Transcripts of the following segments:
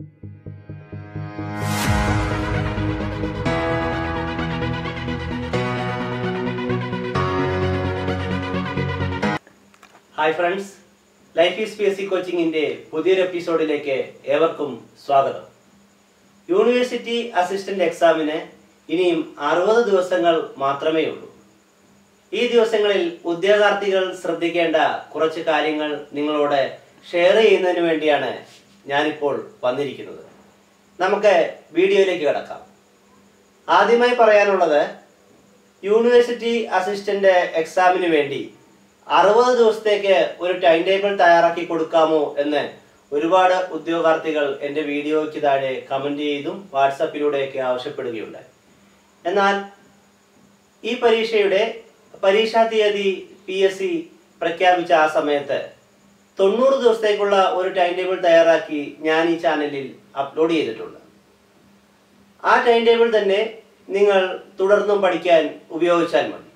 hi friends life is P S C കോച്ചിങ്ങിന്റെ പുതിയൊരു എപ്പിസോഡിലേക്ക് ഏവർക്കും സ്വാഗതം യൂണിവേഴ്സിറ്റി അസിസ്റ്റന്റ് എക്സാമിന് ഇനിയും അറുപത് ദിവസങ്ങൾ മാത്രമേ ഉള്ളൂ ഈ ദിവസങ്ങളിൽ ഉദ്യോഗാർത്ഥികൾ ശ്രദ്ധിക്കേണ്ട കുറച്ച് കാര്യങ്ങൾ നിങ്ങളോട് ഷെയർ ചെയ്യുന്നതിന് വേണ്ടിയാണ് ഞാനിപ്പോൾ വന്നിരിക്കുന്നത് നമുക്ക് വീഡിയോയിലേക്ക് കിടക്കാം ആദ്യമായി പറയാനുള്ളത് യൂണിവേഴ്സിറ്റി അസിസ്റ്റന്റ് എക്സാമിന് വേണ്ടി അറുപത് ദിവസത്തേക്ക് ഒരു ടൈം ടേബിൾ തയ്യാറാക്കി കൊടുക്കാമോ എന്ന് ഒരുപാട് ഉദ്യോഗാർത്ഥികൾ എൻ്റെ വീഡിയോയ്ക്ക് താഴെ കമന്റ് ചെയ്തും വാട്സപ്പിലൂടെയൊക്കെ ആവശ്യപ്പെടുകയുണ്ടായി എന്നാൽ ഈ പരീക്ഷയുടെ പരീക്ഷാ തീയതി പി എസ് സി പ്രഖ്യാപിച്ച ആ സമയത്ത് തൊണ്ണൂറ് ദിവസത്തേക്കുള്ള ഒരു ടൈം ടേബിൾ തയ്യാറാക്കി ഞാൻ ഈ ചാനലിൽ അപ്ലോഡ് ചെയ്തിട്ടുണ്ട് ആ ടൈം ടേബിൾ തന്നെ നിങ്ങൾ തുടർന്നും പഠിക്കാൻ ഉപയോഗിച്ചാൽ മതി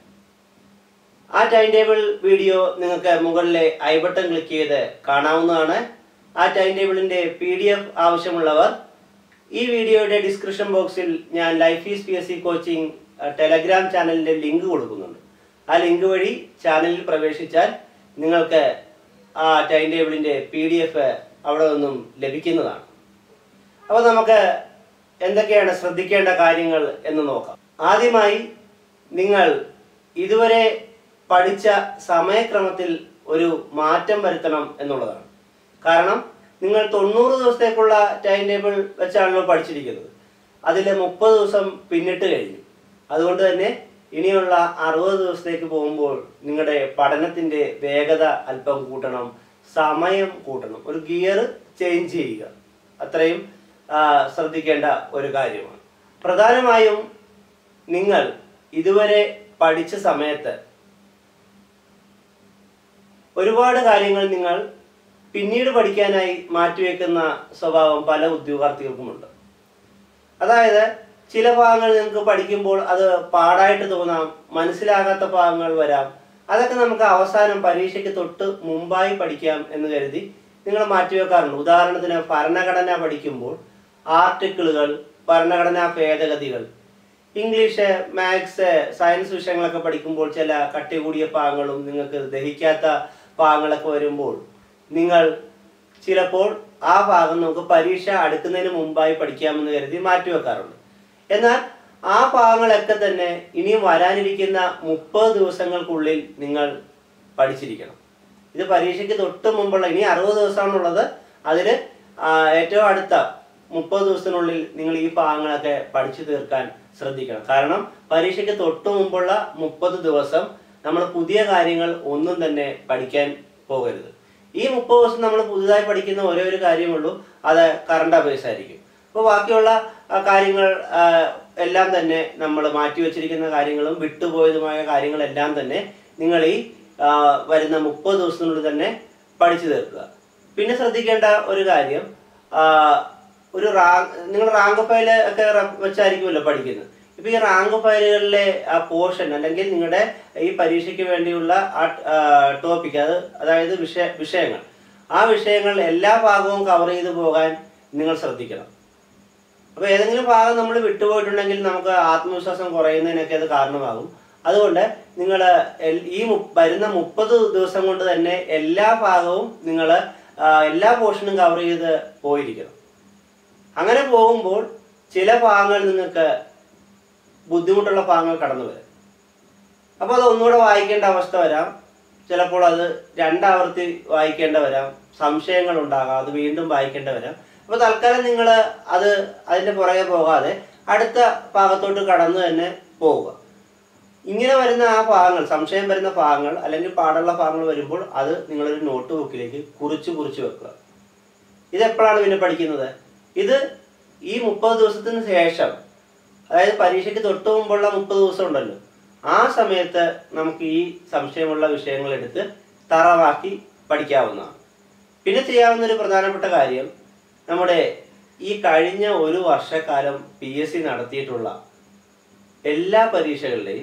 ആ ടൈം ടേബിൾ വീഡിയോ നിങ്ങൾക്ക് മുകളിലെ ഐ ബട്ടൺ ക്ലിക്ക് ചെയ്ത് കാണാവുന്നതാണ് ആ ടൈം ടേബിളിന്റെ പി ഡി എഫ് ആവശ്യമുള്ളവർ ഈ വീഡിയോയുടെ ഡിസ്ക്രിപ്ഷൻ ബോക്സിൽ ഞാൻ life is P S C coaching telegram ചാനലിന്റെ ലിങ്ക് കൊടുക്കുന്നുണ്ട് ആ ലിങ്ക് വഴി ചാനലിൽ പ്രവേശിച്ചാൽ നിങ്ങൾക്ക് ആ ടൈം ടേബിളിന്റെ പി ഡി എഫ് അവിടെ നിന്നും ലഭിക്കുന്നതാണ് അപ്പോൾ നമുക്ക് എന്തൊക്കെയാണ് ശ്രദ്ധിക്കേണ്ട കാര്യങ്ങൾ എന്ന് നോക്കാം ആദ്യമായി നിങ്ങൾ ഇതുവരെ പഠിച്ച സമയക്രമത്തിൽ ഒരു മാറ്റം വരുത്തണം എന്നുള്ളതാണ് കാരണം നിങ്ങൾ തൊണ്ണൂറ് ദിവസത്തേക്കുള്ള ടൈം ടേബിൾ വെച്ചാണല്ലോ പഠിച്ചിരിക്കുന്നത് അതിൽ മുപ്പത് ദിവസം പിന്നിട്ട് കഴിഞ്ഞു അതുകൊണ്ട് തന്നെ ഇനിയുള്ള അറുപത് ദിവസത്തേക്ക് പോകുമ്പോൾ നിങ്ങളുടെ പഠനത്തിന്റെ വേഗത അല്പം കൂട്ടണം സമയം കൂട്ടണം ഒരു ഗിയർ ചേഞ്ച് ചെയ്യുക അത്രയും ആ, ശ്രദ്ധിക്കേണ്ട ഒരു കാര്യമാണ് പ്രധാനമായും നിങ്ങൾ ഇതുവരെ പഠിച്ച സമയത്ത് ഒരുപാട് കാര്യങ്ങൾ നിങ്ങൾ പിന്നീട് പഠിക്കാനായി മാറ്റിവെക്കുന്ന സ്വഭാവം പല ഉദ്യോഗാർത്ഥികൾക്കുമുണ്ട് അതായത് ചില ഭാഗങ്ങൾ നിങ്ങൾക്ക് പഠിക്കുമ്പോൾ അത് പാടായിട്ട് തോന്നാം മനസ്സിലാകാത്ത ഭാഗങ്ങൾ വരാം അതൊക്കെ നമുക്ക് അവസാനം പരീക്ഷയ്ക്ക് തൊട്ട് മുമ്പായി പഠിക്കാം എന്ന് കരുതി നിങ്ങൾ മാറ്റിവെക്കാറുണ്ട് ഉദാഹരണത്തിന് ഭരണഘടന പഠിക്കുമ്പോൾ ആർട്ടിക്കിളുകൾ ഭരണഘടനാ ഭേദഗതികൾ ഇംഗ്ലീഷ് മാത്സ് സയൻസ് വിഷയങ്ങളൊക്കെ പഠിക്കുമ്പോൾ ചില കട്ടി കൂടിയ ഭാഗങ്ങളും നിങ്ങൾക്ക് ദഹിക്കാത്ത ഭാഗങ്ങളൊക്കെ വരുമ്പോൾ നിങ്ങൾ ചിലപ്പോൾ ആ ഭാഗം നമുക്ക് പരീക്ഷ അടുക്കുന്നതിന് മുമ്പായി പഠിക്കാമെന്ന് കരുതി മാറ്റിവെക്കാറുണ്ട് എന്നാൽ ആ ഭാഗങ്ങളൊക്കെ തന്നെ ഇനിയും വരാനിരിക്കുന്ന മുപ്പത് ദിവസങ്ങൾക്കുള്ളിൽ നിങ്ങൾ പഠിച്ചിരിക്കണം ഇത് പരീക്ഷയ്ക്ക് തൊട്ട് മുമ്പുള്ള ഇനി അറുപത് ദിവസമാണുള്ളത് അതിൽ ഏറ്റവും അടുത്ത മുപ്പത് ദിവസത്തിനുള്ളിൽ നിങ്ങൾ ഈ ഭാഗങ്ങളൊക്കെ പഠിച്ചു തീർക്കാൻ ശ്രദ്ധിക്കണം കാരണം പരീക്ഷയ്ക്ക് തൊട്ട് മുമ്പുള്ള മുപ്പത് ദിവസം നമ്മൾ പുതിയ കാര്യങ്ങൾ ഒന്നും തന്നെ പഠിക്കാൻ പോകരുത് ഈ മുപ്പത് ദിവസം നമ്മൾ പുതുതായി പഠിക്കുന്ന ഒരേ ഒരു കാര്യമുള്ളൂ അത് കറണ്ട് അഫയേഴ്സ് ആയിരിക്കും അപ്പോൾ ബാക്കിയുള്ള ആ, കാര്യങ്ങൾ ആ, എല്ലാം തന്നെ നമ്മൾ മാറ്റിവെച്ചിരിക്കുന്ന കാര്യങ്ങളും വിട്ടുപോയതുമായ കാര്യങ്ങളെല്ലാം തന്നെ നിങ്ങൾ ഈ ആ, വരുന്ന മുപ്പത് ദിവസത്തിനുള്ളിൽ തന്നെ പഠിച്ചു തീർക്കുക പിന്നെ ശ്രദ്ധിക്കേണ്ട ഒരു കാര്യം ആ, ഒരു റാങ്ക് നിങ്ങൾ റാങ്ക് ഫയൽ ഒക്കെ റ- വെച്ചായിരിക്കുമല്ലോ പഠിക്കുന്നത് ഇപ്പൊ ഈ റാങ്ക് ഫയലുകളിലെ ആ പോർഷൻ അല്ലെങ്കിൽ നിങ്ങളുടെ ഈ പരീക്ഷയ്ക്ക് വേണ്ടിയുള്ള ആ ടോപ്പിക് അത് അതായത് വിഷയ വിഷയങ്ങൾ ആ വിഷയങ്ങൾ എല്ലാ ഭാഗവും കവർ ചെയ്ത് പോകാൻ നിങ്ങൾ ശ്രദ്ധിക്കണം അപ്പൊ ഏതെങ്കിലും ഭാഗം നമ്മൾ വിട്ടുപോയിട്ടുണ്ടെങ്കിൽ നമുക്ക് ആത്മവിശ്വാസം കുറയുന്നതിനൊക്കെ അത് കാരണമാകും അതുകൊണ്ട് നിങ്ങൾ ഈ മു- വരുന്ന മുപ്പത് ദിവസം കൊണ്ട് തന്നെ എല്ലാ ഭാഗവും നിങ്ങൾ എല്ലാ പോർഷനും കവർ ചെയ്ത് പോയിരിക്കണം അങ്ങനെ പോകുമ്പോൾ ചില ഭാഗങ്ങൾ നിങ്ങൾക്ക് ബുദ്ധിമുട്ടുള്ള ഭാഗങ്ങൾ കടന്നു വരും അപ്പോൾ അത് ഒന്നുകൂടെ വായിക്കേണ്ട അവസ്ഥ വരാം ചിലപ്പോൾ അത് രണ്ടാവർത്തി വായിക്കേണ്ട വരാം സംശയങ്ങൾ ഉണ്ടാകാം അത് വീണ്ടും വായിക്കേണ്ട വരാം അപ്പോൾ തൽക്കാലം നിങ്ങൾ അത് അതിന്റെ പുറകെ പോകാതെ അടുത്ത ഭാഗത്തോട്ട് കടന്നു തന്നെ പോവുക ഇങ്ങനെ വരുന്ന ആ ഭാഗങ്ങൾ സംശയം വരുന്ന ഭാഗങ്ങൾ അല്ലെങ്കിൽ പാടുള്ള ഭാഗങ്ങൾ വരുമ്പോൾ അത് നിങ്ങളൊരു നോട്ട് ബുക്കിലേക്ക് കുറിച്ച് കുറിച്ച് വെക്കുക ഇത് എപ്പോഴാണ് പിന്നെ പഠിക്കുന്നത് ഇത് ഈ മുപ്പത് ദിവസത്തിന് ശേഷം അതായത് പരീക്ഷയ്ക്ക് തൊട്ട് മുമ്പുള്ള മുപ്പത് ദിവസം ഉണ്ടല്ലോ ആ സമയത്ത് നമുക്ക് ഈ സംശയമുള്ള വിഷയങ്ങൾ എടുത്ത് തറവാക്കി പഠിക്കാവുന്നതാണ് പിന്നെ ചെയ്യാവുന്ന ഒരു പ്രധാനപ്പെട്ട കാര്യം നമ്മുടെ ഈ കഴിഞ്ഞ ഒരു വർഷക്കാലം പി എസ് സി നടത്തിയിട്ടുള്ള എല്ലാ പരീക്ഷകളിലെയും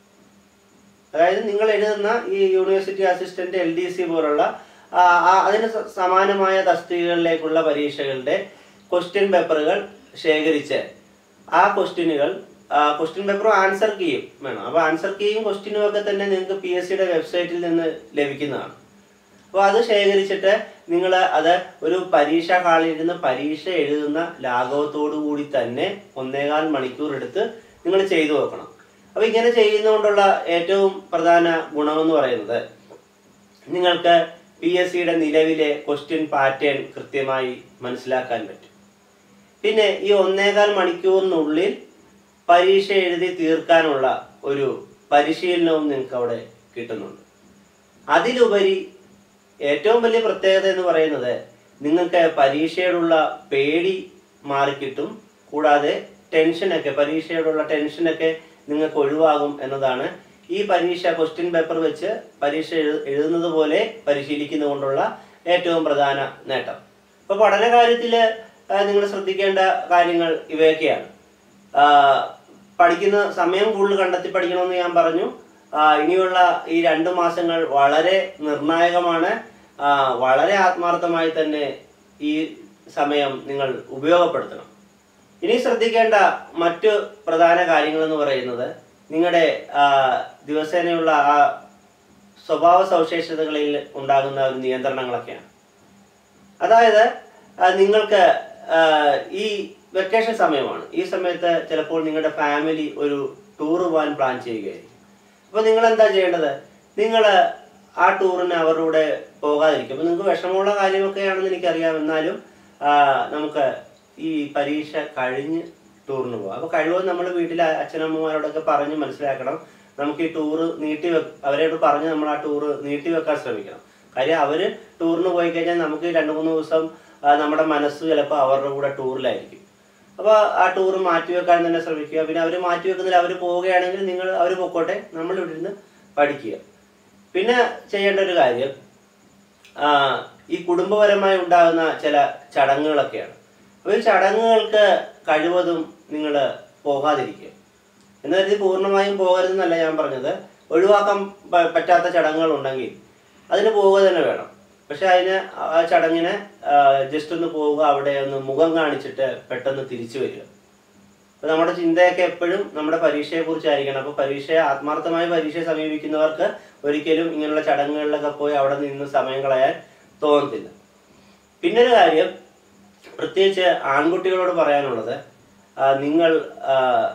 അതായത് നിങ്ങൾ എഴുതുന്ന ഈ university assistant L D C പോലുള്ള ആ, ആ, അതിന് സ- സമാനമായ തസ്തികകളിലേക്കുള്ള പരീക്ഷകളുടെ ക്വസ്റ്റ്യൻ പേപ്പറുകൾ ശേഖരിച്ച് ആ ക്വസ്റ്റ്യനുകൾ ക്വസ്റ്റ്യൻ പേപ്പറും ആൻസർ കീയും വേണം അപ്പോൾ ആൻസർ കീയും ക്വസ്റ്റ്യനും ഒക്കെ തന്നെ നിങ്ങൾക്ക് പി എസ് സിയുടെ വെബ്സൈറ്റിൽ നിന്ന് ലഭിക്കുന്നതാണ് അപ്പോൾ അത് ശേഖരിച്ചിട്ട് നിങ്ങൾ അത് ഒരു പരീക്ഷാ ഹാളിൽ ഇരുന്ന് പരീക്ഷ എഴുതുന്ന ലാഘവത്തോടു കൂടി തന്നെ ഒന്നേകാൽ മണിക്കൂർ എടുത്ത് നിങ്ങൾ ചെയ്തു നോക്കണം അപ്പോൾ ഇങ്ങനെ ചെയ്യുന്നതുകൊണ്ടുള്ള ഏറ്റവും പ്രധാന ഗുണമെന്ന് പറയുന്നത് നിങ്ങൾക്ക് പി എസ് സിയുടെ നിലവിലെ ക്വസ്റ്റ്യൻ പാറ്റേൺ കൃത്യമായി മനസ്സിലാക്കാൻ പറ്റും പിന്നെ ഈ ഒന്നേകാൽ മണിക്കൂറിനുള്ളിൽ പരീക്ഷ എഴുതി തീർക്കാനുള്ള ഒരു പരിശീലനവും നിങ്ങൾക്ക് അവിടെ കിട്ടുന്നുണ്ട് അതിലുപരി ഏറ്റവും വലിയ പ്രത്യേകത എന്ന് പറയുന്നത് നിങ്ങൾക്ക് പരീക്ഷയോടുള്ള പേടി മാറിക്കിട്ടും കൂടാതെ ടെൻഷനൊക്കെ പരീക്ഷയോടുള്ള ടെൻഷനൊക്കെ നിങ്ങൾക്ക് ഒഴിവാകും എന്നതാണ് ഈ പരീക്ഷ ക്വസ്റ്റ്യൻ പേപ്പർ വെച്ച് പരീക്ഷ എഴു- എഴുതുന്നത് പോലെ പരിശീലിക്കുന്നത് കൊണ്ടുള്ള ഏറ്റവും പ്രധാന നേട്ടം അപ്പോൾ പഠന കാര്യത്തിൽ നിങ്ങൾ ശ്രദ്ധിക്കേണ്ട കാര്യങ്ങൾ ഇവയൊക്കെയാണ് ആ, പഠിക്കുന്ന സമയം കൂടുതൽ കണ്ടെത്തി പഠിക്കണമെന്ന് ഞാൻ പറഞ്ഞു ആ, ഇനിയുള്ള ഈ രണ്ട് മാസങ്ങൾ വളരെ നിർണായകമാണ് ആ, വളരെ ആത്മാർത്ഥമായി തന്നെ ഈ സമയം നിങ്ങൾ ഉപയോഗപ്പെടുത്തണം ഇനി ശ്രദ്ധിക്കേണ്ട മറ്റു പ്രധാന കാര്യങ്ങൾ എന്ന് പറയുന്നത് നിങ്ങളുടെ ആ, ദിവസേനയുള്ള ആ സ്വഭാവ സവിശേഷതകളിൽ ഉണ്ടാകുന്ന ഒരു നിയന്ത്രണങ്ങളൊക്കെയാണ് അതായത് ആ, നിങ്ങൾക്ക് ആ, ഈ വെക്കേഷൻ സമയമാണ് ഈ സമയത്ത് ചിലപ്പോൾ നിങ്ങളുടെ ഫാമിലി ഒരു ടൂർ പോകാൻ പ്ലാൻ ചെയ്യുകയായിരിക്കും അപ്പോൾ നിങ്ങൾ എന്താ ചെയ്യേണ്ടത് നിങ്ങൾ ആ ടൂറിന് അവരുടെ കൂടെ പോകാതിരിക്കും അപ്പോൾ നിങ്ങൾക്ക് വിഷമമുള്ള കാര്യമൊക്കെയാണെന്ന് എനിക്കറിയാം എന്നാലും ആ, നമുക്ക് ഈ പരീക്ഷ കഴിഞ്ഞ് ടൂറിന് പോകാം അപ്പോൾ കഴിവതും നമ്മൾ വീട്ടിലെ അച്ഛനമ്മമാരോടൊക്കെ പറഞ്ഞ് മനസ്സിലാക്കണം നമുക്ക് ഈ ടൂറ് നീട്ടി വെ അവരോട് പറഞ്ഞ് നമ്മൾ ആ ടൂറ് നീട്ടി വെക്കാൻ ശ്രമിക്കണം കാര്യം അവർ ടൂറിന് പോയി കഴിഞ്ഞാൽ നമുക്ക് രണ്ട് മൂന്ന് ദിവസം ആ, നമ്മുടെ മനസ്സ് ചിലപ്പോൾ അവരുടെ കൂടെ ടൂറിലായിരിക്കും അപ്പോൾ ആ ടൂർ മാറ്റി വെക്കാൻ തന്നെ ശ്രമിക്കുക പിന്നെ അവർ മാറ്റി വെക്കുന്നില്ല അവർ പോവുകയാണെങ്കിൽ നിങ്ങൾ അവർ പൊക്കോട്ടെ നമ്മൾ ഇവിടെ ഇരുന്ന് പഠിക്കുക പിന്നെ ചെയ്യേണ്ട ഒരു കാര്യം ആ, ഈ കുടുംബപരമായി ഉണ്ടാകുന്ന ചില ചടങ്ങുകളൊക്കെയാണ് അപ്പോൾ ഈ ചടങ്ങുകൾക്ക് കഴിവതും നിങ്ങൾ പോകാതിരിക്കുക എന്ന് കരുതി പൂർണ്ണമായും പോകരുതെന്നല്ല ഞാൻ പറഞ്ഞത് ഒഴിവാക്കാൻ പ- പറ്റാത്ത ചടങ്ങുകൾ ഉണ്ടെങ്കിൽ അതിന് പോവുക തന്നെ വേണം പക്ഷെ അതിന് ആ ചടങ്ങിന് ജസ്റ്റ് ഒന്ന് പോവുക അവിടെ ഒന്ന് മുഖം കാണിച്ചിട്ട് പെട്ടെന്ന് തിരിച്ചു വരിക അപ്പൊ നമ്മുടെ ചിന്തയൊക്കെ എപ്പോഴും നമ്മുടെ പരീക്ഷയെ കുറിച്ചായിരിക്കണം അപ്പൊ പരീക്ഷയെ ആത്മാർത്ഥമായി പരീക്ഷയെ സമീപിക്കുന്നവർക്ക് ഒരിക്കലും ഇങ്ങനെയുള്ള ചടങ്ങുകളിലൊക്കെ പോയി അവിടെ നിന്ന് സമയം കളയാൻ തോന്നത്തില്ല പിന്നെ ഒരു കാര്യം പ്രത്യേകിച്ച് ആൺകുട്ടികളോട് പറയാനുള്ളത് ആ, നിങ്ങൾ ആ,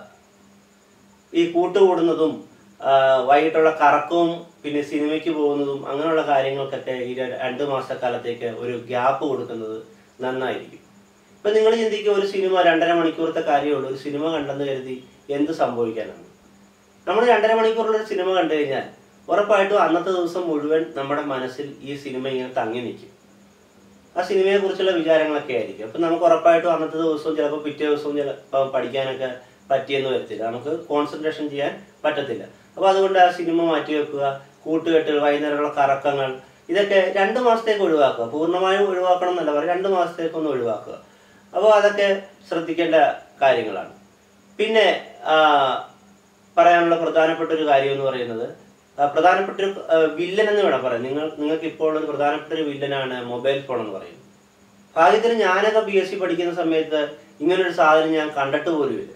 ഈ കൂട്ടുകൂടുന്നതും ആ, വൈകിട്ടുള്ള കറക്കവും പിന്നെ സിനിമയ്ക്ക് പോകുന്നതും അങ്ങനെയുള്ള കാര്യങ്ങൾക്കൊക്കെ ഈ ര- രണ്ട് മാസക്കാലത്തേക്ക് ഒരു ഗ്യാപ്പ് കൊടുക്കുന്നത് നന്നായിരിക്കും ഇപ്പൊ നിങ്ങൾ ചിന്തിക്കുക ഒരു സിനിമ രണ്ടര മണിക്കൂറത്തെ കാര്യമുള്ളൂ ഒരു സിനിമ കണ്ടെന്ന് കരുതി എന്ത് സംഭവിക്കാനാണ് നമ്മൾ രണ്ടര മണിക്കൂറുള്ള ഒരു സിനിമ കണ്ടു കഴിഞ്ഞാൽ ഉറപ്പായിട്ടും അന്നത്തെ ദിവസം മുഴുവൻ നമ്മുടെ മനസ്സിൽ ഈ സിനിമ ഇങ്ങനെ തങ്ങി നിൽക്കും ആ സിനിമയെ കുറിച്ചുള്ള വിചാരങ്ങളൊക്കെ ആയിരിക്കും അപ്പൊ നമുക്ക് ഉറപ്പായിട്ടും അന്നത്തെ ദിവസവും ചിലപ്പോൾ പിറ്റേ ദിവസവും ചിലപ്പോൾ പഠിക്കാനൊക്കെ പറ്റിയെന്ന് വരത്തില്ല നമുക്ക് കോൺസെൻട്രേഷൻ ചെയ്യാൻ പറ്റത്തില്ല അപ്പൊ അതുകൊണ്ട് ആ സിനിമ മാറ്റി വെക്കുക കൂട്ടുകെട്ടുകൾ വൈകുന്നേരമുള്ള കറക്കങ്ങൾ ഇതൊക്കെ രണ്ട് മാസത്തേക്ക് ഒഴിവാക്കുക പൂർണ്ണമായും ഒഴിവാക്കണം എന്നല്ല പറയാം രണ്ട് മാസത്തേക്ക് ഒന്ന് ഒഴിവാക്കുക അപ്പോൾ അതൊക്കെ ശ്രദ്ധിക്കേണ്ട കാര്യങ്ങളാണ് പിന്നെ ആ, പറയാനുള്ള പ്രധാനപ്പെട്ട ഒരു കാര്യം എന്ന് പറയുന്നത് ആ, പ്രധാനപ്പെട്ട ഒരു ആ, വില്ലൻ എന്ന് വേണം പറയാം നിങ്ങൾ നിങ്ങൾക്ക് ഇപ്പോൾ ഒരു പ്രധാനപ്പെട്ട ഒരു വില്ലനാണ് മൊബൈൽ ഫോൺ എന്ന് പറയുന്നത് ഭാഗ്യത്തിന് ഞാനൊക്കെ ബി എസ് സി പഠിക്കുന്ന സമയത്ത് ഇങ്ങനൊരു സാധനം ഞാൻ കണ്ടിട്ട് പോലുമില്ല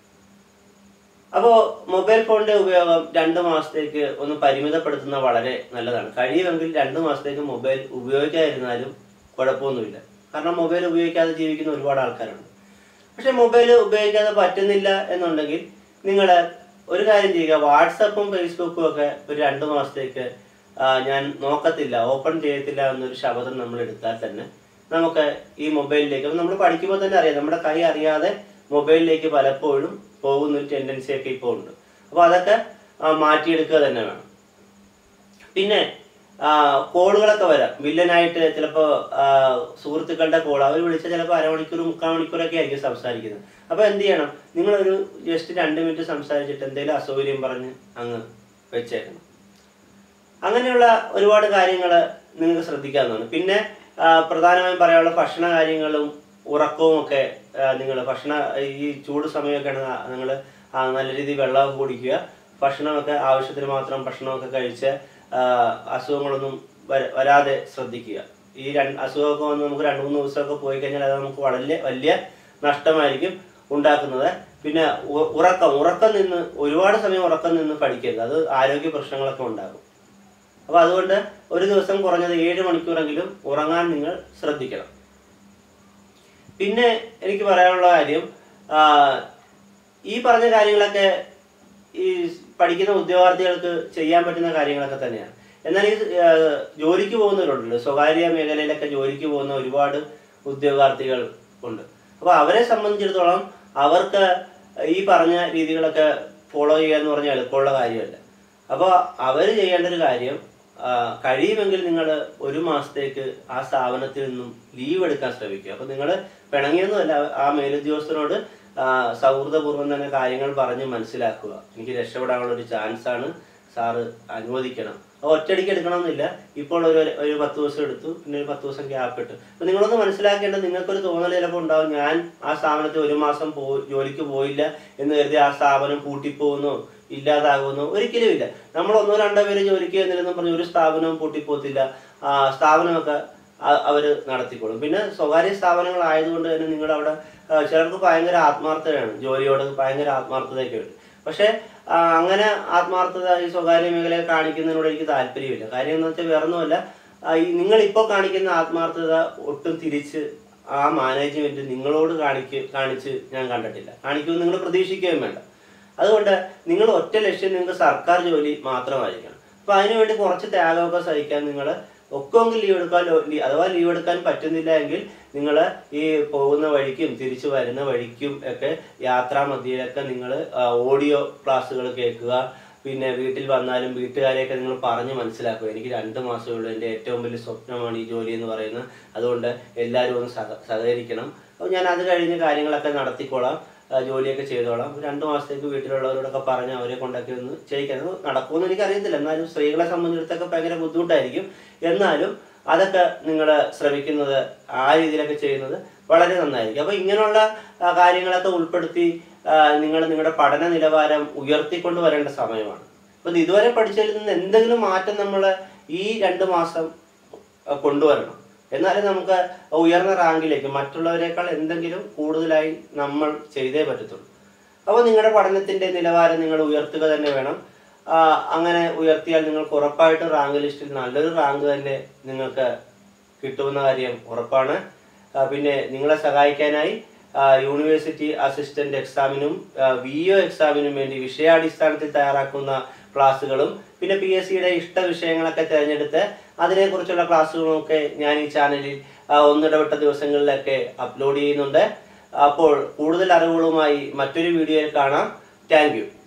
അപ്പോൾ മൊബൈൽ ഫോണിന്റെ ഉപയോഗം രണ്ട് മാസത്തേക്ക് ഒന്ന് പരിമിതപ്പെടുത്തുന്നത് വളരെ നല്ലതാണ് കഴിയുമെങ്കിൽ രണ്ട് മാസത്തേക്ക് മൊബൈൽ ഉപയോഗിക്കാതിരുന്നാലും കുഴപ്പമൊന്നുമില്ല കാരണം മൊബൈൽ ഉപയോഗിക്കാതെ ജീവിക്കുന്ന ഒരുപാട് ആൾക്കാരുണ്ട് പക്ഷെ മൊബൈൽ ഉപയോഗിക്കാതെ പറ്റുന്നില്ല എന്നുണ്ടെങ്കിൽ നിങ്ങൾ ഒരു കാര്യം ചെയ്യുക വാട്സപ്പും ഫേസ്ബുക്കും ഒക്കെ ഒരു രണ്ട് മാസത്തേക്ക് ആ, ഞാൻ നോക്കത്തില്ല ഓപ്പൺ ചെയ്യത്തില്ല എന്നൊരു ശബ്ദം നമ്മൾ എടുത്താൽ തന്നെ നമുക്ക് ഈ മൊബൈലിലേക്ക് അപ്പൊ നമ്മൾ പഠിക്കുമ്പോൾ തന്നെ അറിയാം നമ്മുടെ കൈ അറിയാതെ മൊബൈലിലേക്ക് പലപ്പോഴും പോകുന്ന ഒരു ടെൻഡൻസി ഒക്കെ ഇപ്പോൾ ഉണ്ട് അപ്പോൾ അതൊക്കെ ആ, മാറ്റിയെടുക്കുക തന്നെ വേണം പിന്നെ ആ, കോളുകളൊക്കെ വരാം വില്ലനായിട്ട് ചിലപ്പോൾ സുഹൃത്തുക്കളുടെ കോൾ അവർ വിളിച്ചാൽ ചിലപ്പോൾ അരമണിക്കൂർ മുക്കാൽ മണിക്കൂറൊക്കെ ആയിരിക്കും സംസാരിക്കുന്നത് അപ്പോൾ എന്ത് ചെയ്യണം നിങ്ങളൊരു ജസ്റ്റ് രണ്ട് മിനിറ്റ് സംസാരിച്ചിട്ട് എന്തെങ്കിലും അസൗകര്യം പറഞ്ഞ് അങ്ങ് വെച്ചേക്കണം അങ്ങനെയുള്ള ഒരുപാട് കാര്യങ്ങൾ നിങ്ങൾക്ക് ശ്രദ്ധിക്കാവുന്നതാണ് പിന്നെ ആ, പ്രധാനമായും പറയാനുള്ള ഭക്ഷണ കാര്യങ്ങളും ഉറക്കവും ഒക്കെ നിങ്ങൾ ഭക്ഷണ ഈ ചൂട് സമയമൊക്കെയാണ് നിങ്ങൾ നല്ല രീതിയിൽ വെള്ളമൊക്കെ കുടിക്കുക ഭക്ഷണമൊക്കെ ആവശ്യത്തിന് മാത്രം ഭക്ഷണമൊക്കെ കഴിച്ച് ആ, അസുഖങ്ങളൊന്നും വര- വരാതെ ശ്രദ്ധിക്കുക ഈ രണ്ട് അസുഖമൊക്കെ വന്ന് നമുക്ക് രണ്ട് മൂന്ന് ദിവസമൊക്കെ പോയി കഴിഞ്ഞാൽ അത് നമുക്ക് വളരെ വലിയ നഷ്ടമായിരിക്കും ഉണ്ടാക്കുന്നത് പിന്നെ ഉ- ഉറക്കം ഉറക്കം നിന്ന് ഒരുപാട് സമയം ഉറക്കം നിന്ന് പഠിക്കരുത് അത് ആരോഗ്യ പ്രശ്നങ്ങളൊക്കെ ഉണ്ടാകും അപ്പോൾ അതുകൊണ്ട് ഒരു ദിവസം കുറഞ്ഞത് ഏഴ് മണിക്കൂറെങ്കിലും ഉറങ്ങാൻ നിങ്ങൾ ശ്രദ്ധിക്കണം പിന്നെ എനിക്ക് പറയാനുള്ള കാര്യം ആ, ഈ പറഞ്ഞ കാര്യങ്ങളൊക്കെ ഈ പഠിക്കുന്ന ഉദ്യോഗാർത്ഥികൾക്ക് ചെയ്യാൻ പറ്റുന്ന കാര്യങ്ങളൊക്കെ തന്നെയാണ് എന്നാൽ ഈ ആ, ജോലിക്ക് പോകുന്നവരുണ്ടല്ലോ സ്വകാര്യ മേഖലയിലൊക്കെ ജോലിക്ക് പോകുന്ന ഒരുപാട് ഉദ്യോഗാർത്ഥികൾ ഉണ്ട് അപ്പോൾ അവരെ സംബന്ധിച്ചിടത്തോളം അവർക്ക് ഈ പറഞ്ഞ രീതികളൊക്കെ ഫോളോ ചെയ്യുക എന്ന് പറഞ്ഞാൽ എളുപ്പമുള്ള കാര്യമല്ല അപ്പോൾ അവർ ചെയ്യേണ്ട ഒരു കാര്യം ആ, കഴിയുമെങ്കിൽ നിങ്ങൾ ഒരു മാസത്തേക്ക് ആ സ്ഥാപനത്തിൽ നിന്നും ലീവ് എടുക്കാൻ ശ്രമിക്കുക അപ്പോൾ നിങ്ങൾ പിണങ്ങിയൊന്നുമല്ല ആ മേലുദ്യോഗസ്ഥനോട് ആ, സൗഹൃദപൂർവ്വം തന്നെ കാര്യങ്ങൾ പറഞ്ഞ് മനസ്സിലാക്കുക എനിക്ക് രക്ഷപ്പെടാനുള്ള ഒരു ചാൻസ് ആണ് സാറ് അനുവദിക്കണം അപ്പോൾ ഒറ്റയടിക്ക് എടുക്കണമെന്നില്ല ഇപ്പോൾ ഒരു ഒരു പത്ത് ദിവസം എടുത്തു പിന്നെ ഒരു പത്ത് ദിവസം ഗ്യാപ്പ് ഇട്ടു അപ്പോൾ നിങ്ങളൊന്ന് മനസ്സിലാക്കേണ്ടത് നിങ്ങൾക്കൊരു തോന്നൽ ചിലപ്പോൾ ഉണ്ടാവും ഞാൻ ആ സ്ഥാപനത്തിൽ ഒരു മാസം പോ ജോലിക്ക് പോയില്ല എന്ന് കരുതി ആ സ്ഥാപനം പൂട്ടിപ്പോകുന്നോ ഇല്ലാതാകുമെന്നോ ഒരിക്കലും ഇല്ല നമ്മൾ ഒന്നോ രണ്ടോ പേര് ജോലിക്ക് എന്നിരുന്നു പറഞ്ഞ് ഒരു സ്ഥാപനവും പൂട്ടിപ്പോത്തില്ല ആ, സ്ഥാപനമൊക്കെ അ- അവര് നടത്തിക്കോളും പിന്നെ സ്വകാര്യ സ്ഥാപനങ്ങളായതുകൊണ്ട് തന്നെ നിങ്ങളുടെ അവിടെ ആ, ചിലർക്ക് ഭയങ്കര ആത്മാർത്ഥതയാണ് ജോലിയോട് ഭയങ്കര ആത്മാർത്ഥതയൊക്കെ ഉണ്ട് പക്ഷേ ആ, അങ്ങനെ ആത്മാർത്ഥത ഈ സ്വകാര്യ മേഖലയിൽ കാണിക്കുന്നതിനോട് എനിക്ക് താല്പര്യമില്ല കാര്യം എന്ന് വെച്ചാൽ വേറൊന്നുമല്ല ആ, ഈ നിങ്ങൾ ഇപ്പോൾ കാണിക്കുന്ന ആത്മാർത്ഥത ഒട്ടും തിരിച്ച് ആ മാനേജ്മെന്റ് നിങ്ങളോട് കാണിക്ക് കാണിച്ച് ഞാൻ കണ്ടിട്ടില്ല കാണിക്കുമെന്ന് നിങ്ങൾ പ്രതീക്ഷിക്കുകയും വേണ്ട അതുകൊണ്ട് നിങ്ങൾ ഒറ്റ ലക്ഷ്യം നിങ്ങൾക്ക് സർക്കാർ ജോലി മാത്രമായിരിക്കണം അപ്പൊ അതിനുവേണ്ടി കുറച്ച് ത്യാഗമൊക്കെ സഹിക്കാൻ നിങ്ങൾ ഒക്കെങ്കിൽ ലീവ് എടുക്കാൻ ലോ- ലീ- അഥവാ ലീവ് എടുക്കാൻ പറ്റുന്നില്ല എങ്കിൽ നിങ്ങൾ ഈ പോകുന്ന വഴിക്കും തിരിച്ചു വരുന്ന വഴിക്കും ഒക്കെ യാത്രാ മധ്യയിലൊക്കെ നിങ്ങൾ ഓഡിയോ ക്ലാസ്സുകൾ കേൾക്കുക പിന്നെ വീട്ടിൽ വന്നാലും വീട്ടുകാരെയൊക്കെ നിങ്ങൾ പറഞ്ഞ് മനസ്സിലാക്കുക എനിക്ക് രണ്ട് മാസമേ ഉള്ളൂ എൻ്റെ ഏറ്റവും വലിയ സ്വപ്നമാണ് ഈ ജോലി എന്ന് പറയുന്നത് അതുകൊണ്ട് എല്ലാവരും ഒന്ന് സഹ സഹകരിക്കണം അപ്പോൾ ഞാൻ അത് കഴിഞ്ഞ് കാര്യങ്ങളൊക്കെ നടത്തിക്കോളാം ആ, ജോലിയൊക്കെ ചെയ്തോളാം രണ്ട് മാസത്തേക്ക് വീട്ടിലുള്ളവരോടൊക്കെ പറഞ്ഞ് അവരെ കൊണ്ടൊക്കെ ഒന്ന് ചെയ്യിക്കുന്നത് നടക്കുമെന്ന് എനിക്കറിയത്തില്ല എന്നാലും സ്ത്രീകളെ സംബന്ധിച്ചിടത്തൊക്കെ ഭയങ്കര ബുദ്ധിമുട്ടായിരിക്കും എന്നാലും അതൊക്കെ നിങ്ങൾ ശ്രമിക്കുന്നത് ആ രീതിയിലൊക്കെ ചെയ്യുന്നത് വളരെ നന്നായിരിക്കും അപ്പോൾ ഇങ്ങനെയുള്ള ആ, കാര്യങ്ങളൊക്കെ ഉൾപ്പെടുത്തി നിങ്ങൾ നിങ്ങളുടെ പഠന നിലവാരം ഉയർത്തിക്കൊണ്ട് വരേണ്ട സമയമാണ് അപ്പം ഇതുവരെ പഠിച്ചതിൽ നിന്ന് എന്തെങ്കിലും മാറ്റം നമ്മൾ ഈ രണ്ട് മാസം ആ, കൊണ്ടുവരണം എന്നാലേ നമുക്ക് ഉയർന്ന റാങ്കിലേക്ക് മറ്റുള്ളവരെക്കാൾ എന്തെങ്കിലും കൂടുതലായി നമ്മൾ ചെയ്തേ പറ്റത്തുള്ളൂ അപ്പോൾ നിങ്ങളുടെ പഠനത്തിന്റെ നിലവാരം നിങ്ങൾ ഉയർത്തുക തന്നെ വേണം ആ, അങ്ങനെ ഉയർത്തിയാൽ നിങ്ങൾക്ക് ഉറപ്പായിട്ടും റാങ്ക് ലിസ്റ്റിൽ നല്ലൊരു റാങ്ക് തന്നെ നിങ്ങൾക്ക് കിട്ടുമെന്ന കാര്യം ഉറപ്പാണ് ആ, പിന്നെ നിങ്ങളെ സഹായിക്കാനായി ആ, യൂണിവേഴ്സിറ്റി അസിസ്റ്റന്റ് എക്സാമിനും വി ഒ എക്സാമിനും വേണ്ടി വിഷയാടിസ്ഥാനത്തിൽ തയ്യാറാക്കുന്ന ക്ലാസ്സുകളും പിന്നെ പി എസ് സിയുടെ ഇഷ്ട വിഷയങ്ങളൊക്കെ തിരഞ്ഞെടുത്ത് അതിനെക്കുറിച്ചുള്ള ക്ലാസ്സുകളും ഒക്കെ ഞാൻ ഈ ചാനലിൽ ആ, ഒന്നിടവിട്ട ദിവസങ്ങളിലൊക്കെ അപ്ലോഡ് ചെയ്യുന്നുണ്ട് അപ്പോൾ കൂടുതൽ അറിവുകളുമായി മറ്റൊരു വീഡിയോയിൽ കാണാം താങ്ക് യു